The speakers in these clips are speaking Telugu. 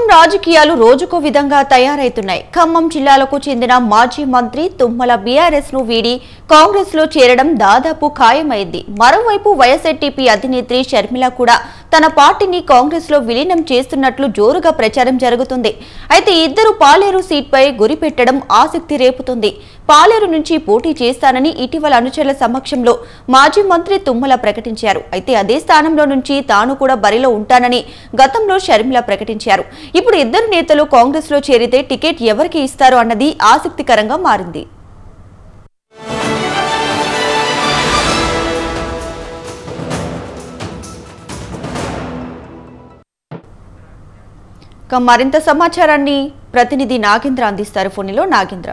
రాజకీయాలు రోజుకో విధంగా తయారైతున్నాయి ఖమ్మం జిల్లాలకు చెందిన మాజీ మంత్రి తుమ్మల బీఆర్ఎస్ ను వీడి కాంగ్రెస్ లో చేరడం దాదాపు ఖాయమైంది మరోవైపు వైఎస్ఆర్టీపీ అధినేత్రి షర్మిల కూడా తన పార్టీని కాంగ్రెస్ లో విలీనం చేస్తున్నట్లు జోరుగా ప్రచారం జరుగుతుంది అయితే ఇద్దరు పాలేరు సీట్పై గురి పెట్టడం ఆసక్తి రేపుతుంది పాలేరు నుంచి పోటీ చేస్తానని ఇటీవల అనుచరుల సమక్షంలో మాజీ మంత్రి తుమ్మల ప్రకటించారు అయితే అదే స్థానంలో నుంచి తాను కూడా బరిలో ఉంటానని గతంలో షర్మిల ప్రకటించారు ఇప్పుడు ఇద్దరు నేతలు కాంగ్రెస్ లో చేరితే టికెట్ ఎవరికి ఇస్తారు అన్నది ఆసక్తికరంగా మారింది ఇక మరింత సమాచారాన్ని ప్రతినిధి నాగేంద్ర అందిస్తారు ఫోన్లో నాగేంద్ర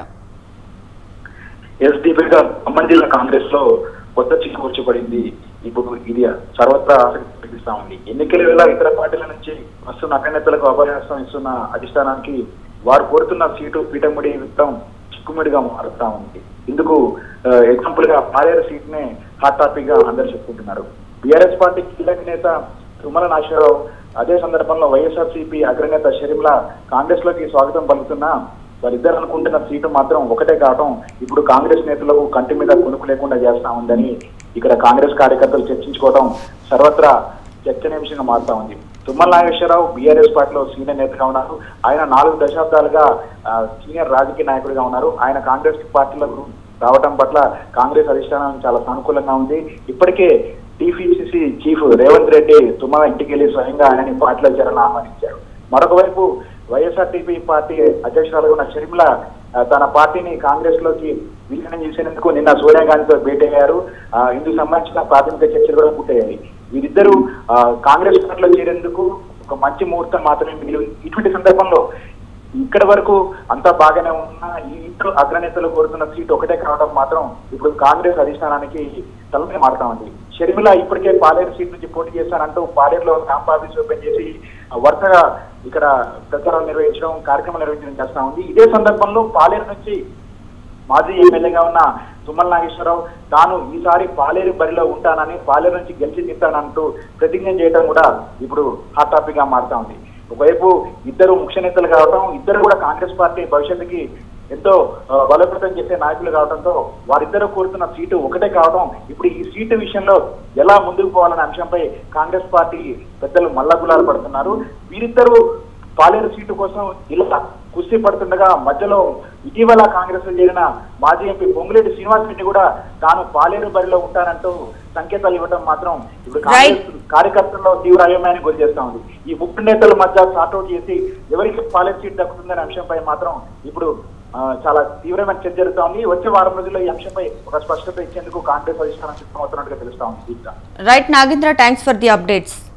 ఎస్డిపిగా ఖమ్మం జిల్లా కాంగ్రెస్ లో కొత్త చిక్కుపరచబడింది ఇప్పుడు ఇది సర్వత్రా ఆసక్తి కలిగిస్తా ఉంది ఎన్నికల వేళ ఇతర పార్టీల నుంచి వస్తున్న అగ్రనేతలకు అభయాసం ఇస్తున్న అధిష్టానానికి వారు కోరుతున్న సీటు పీఠముడి విత్తం చిక్కుముడిగా మారుతా ఉంది ఇందుకు ఎగ్జాంపుల్ గా పాలేరు సీట్ నే హాట్ టాపిక్ గా అందరు చెప్పుకుంటున్నారు బీఆర్ఎస్ పార్టీ కీలక నేత తుమ్మల నాగేశ్వరరావు అదే సందర్భంలో వైఎస్ఆర్సీపీ అగ్రనేత షరీంల కాంగ్రెస్ లోకి స్వాగతం పలుకుతున్నా వారిద్దరు అనుకుంటున్న సీటు మాత్రం ఒకటే కావటం ఇప్పుడు కాంగ్రెస్ నేతలకు కంటి మీద కొనుక్కు లేకుండా చేస్తా ఉందని ఇక్కడ కాంగ్రెస్ కార్యకర్తలు చర్చించుకోవడం సర్వత్రా చర్చనీయాంశంగా మారుతా ఉంది తుమ్మల నాగేశ్వరరావు బీఆర్ఎస్ పార్టీలో సీనియర్ నేతగా ఉన్నారు ఆయన నాలుగు దశాబ్దాలుగా ఆ, సీనియర్ రాజకీయ నాయకుడిగా ఉన్నారు ఆయన కాంగ్రెస్ పార్టీలకు రావడం పట్ల కాంగ్రెస్ అధిష్టానం చాలా సానుకూలంగా ఉంది ఇప్పటికే టీపీసీసీ చీఫ్ రేవంత్ రెడ్డి తుమ్మల ఇంటికి వెళ్లి స్వయంగా ఆయనని పార్టీలో చేరాలని ఆహ్వానించారు మరొక వైపు వైఎస్ఆర్టీపీ పార్టీ అధ్యక్షురాలుగా ఉన్న షర్మిల ఆ, తన పార్టీని కాంగ్రెస్ లోకి విలీనం చేసేందుకు నిన్న సోనియా గాంధీతో భేటీ అయ్యారు ఆ, ఇందుకు సంబంధించిన ప్రాథమిక చర్చలు కూడా పూర్తయ్యాయి వీరిద్దరూ ఆ, కాంగ్రెస్ పార్టీలో చేరేందుకు ఒక మంచి ముహూర్తం మాత్రమే మిగిలి ఉంది. ఇటువంటి సందర్భంలో ఇక్కడ వరకు అంతా బాగానే ఉన్నా ఈ ఇంట్లో అగ్రనేతలు కోరుతున్న సీట్ ఒకటే కావడం మాత్రం ఇప్పుడు కాంగ్రెస్ అధిష్టానానికి తలపై మారుతా ఉంది షర్మిల ఇప్పటికే పాలేరు సీట్ నుంచి పోటీ చేస్తానంటూ పాలేరులో క్యాంప్ ఆఫీస్ ఓపెన్ చేసి ఆ, వరుసగా ఇక్కడ ప్రచారాలు నిర్వహించడం కార్యక్రమాలు నిర్వహించడం చేస్తా ఉంది ఇదే సందర్భంలో పాలేరు నుంచి మాజీ ఎమ్మెల్యేగా ఉన్న తుమ్మల నాగేశ్వరరావు తాను ఈసారి పాలేరు బరిలో ఉంటానని పాలేరు నుంచి గెలిచి తీస్తానంటూ ప్రతిజ్ఞ చేయడం కూడా ఇప్పుడు హాట్ టాపిక్ గా మారుతా ఉంది ఒకవైపు ఇద్దరు ముఖ్య నేతలు కావటం ఇద్దరు కూడా కాంగ్రెస్ పార్టీ భవిష్యత్తుకి ఎంతో ఆ, బలోపేతం చేసే నాయకులు కావడంతో వారిద్దరూ కోరుతున్న సీటు ఒకటే కావడం ఇప్పుడు ఈ సీటు విషయంలో ఎలా ముందుకు పోవాలనే అంశంపై కాంగ్రెస్ పార్టీ పెద్దలు మల్లగులాలు పడుతున్నారు వీరిద్దరూ పాలేరు సీటు కోసం ఇలా కుస్తీ పడుతుండగా మధ్యలో ఇటీవల కాంగ్రెస్ లో చేరిన మాజీ ఎంపీ పొంగులేటి శ్రీనివాస్ రెడ్డి కూడా తాను పాలేరు బరిలో ఉంటానంటూ సంకేతాలు ఇవ్వడం మాత్రం ఇప్పుడు కాంగ్రెస్ కార్యకర్తల్లో తీవ్ర అయోమయాన్ని గురి చేస్తా ఉంది ఈ ముగ్గురు నేతల మధ్య సార్ట్అవుట్ చేసి ఎవరికి పాలేరు సీట్ దక్కుతుందనే అంశంపై మాత్రం ఇప్పుడు ఆ, చాలా తీవ్రమైన చర్చ జరుగుతా ఉంది వచ్చే వారం రోజుల్లో ఈ అంశంపై ఒక స్పష్టత ఇచ్చేందుకు కాంగ్రెస్ అధిష్టానం సిద్ధమవుతున్నట్టుగా తెలుస్తా ఉంది Deepika. Right Nagendra thanks for the updates